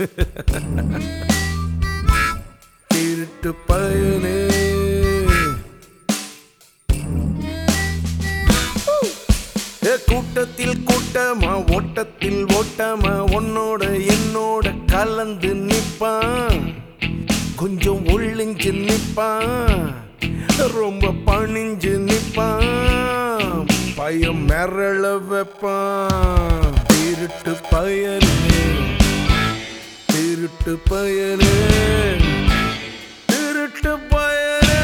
திருட்டு பயலே ஏ, கூட்டத்தில் கூட்டமா ஓட்டத்தில் ஓட்டமா உன்னோட என்னோட கலந்து நிப்பான் கொஞ்சம் ஒளிஞ்சு நிப்பான் ரொம்ப பணிஞ்சு நிப்பான் பயம் மிரள வைப்பான் திருட்டு பயலே திருட்டு பயலே திருட்டு பயலே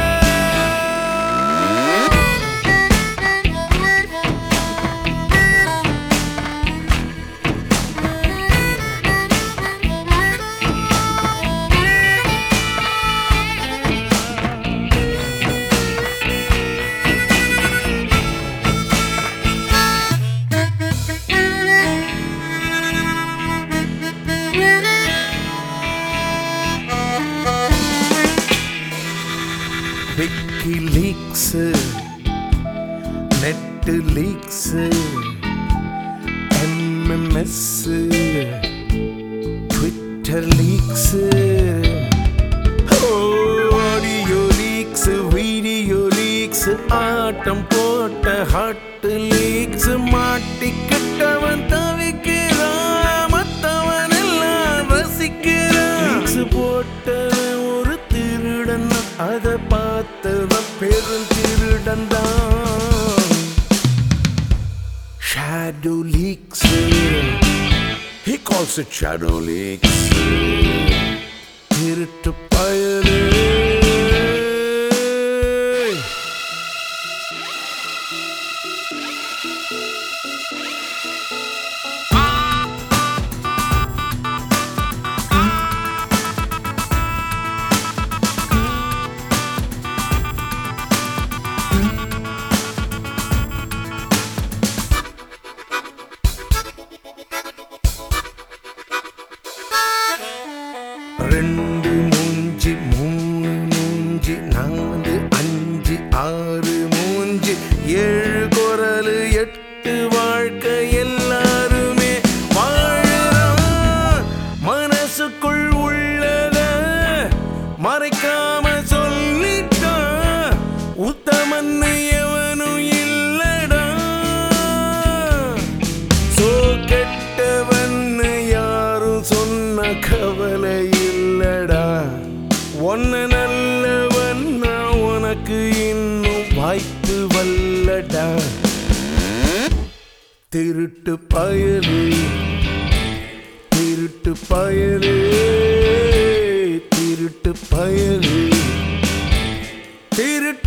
WikiLeaks net leaks MMS Twitter leaks audio leaks video leaks ஆட்டம் போட்ட ஹாட் லீக்ஸ் மாட்டிக்கிட்டவன் தவிக்கிறான் மத்தவன் எல்லாம் ரசிக்கிறான் லீக்ஸ் போட்டவன் ஒரு திருடன் அத பார்த்தவன் பெரும் திருடன் தான் shadow leaks He calls it shadow leaks. திருட்டு பயலே ரெண்டு மூஞ்சி மூணு மூஞ்சி நாலு அஞ்சு ஆறு மூஞ்சி ஏழு குரலு எட்டு வாழ்க்கை எல்லாருமே வாழறான் மனசுக்குள் உள்ளத மறைக்காம சொல்லிட்டான் உத்தமன்னு எவனும் இல்லடா சோ கெட்டவன்னு யாரும் சொன்ன கவலை இல்லடா ஒன்ன நல்லவன் நான் உனக்கு இன்னும் வாய்ப்பு வல்லடா திருட்டு பயலே திருட்டு பயலே திருட்டு பயலே திருட்டு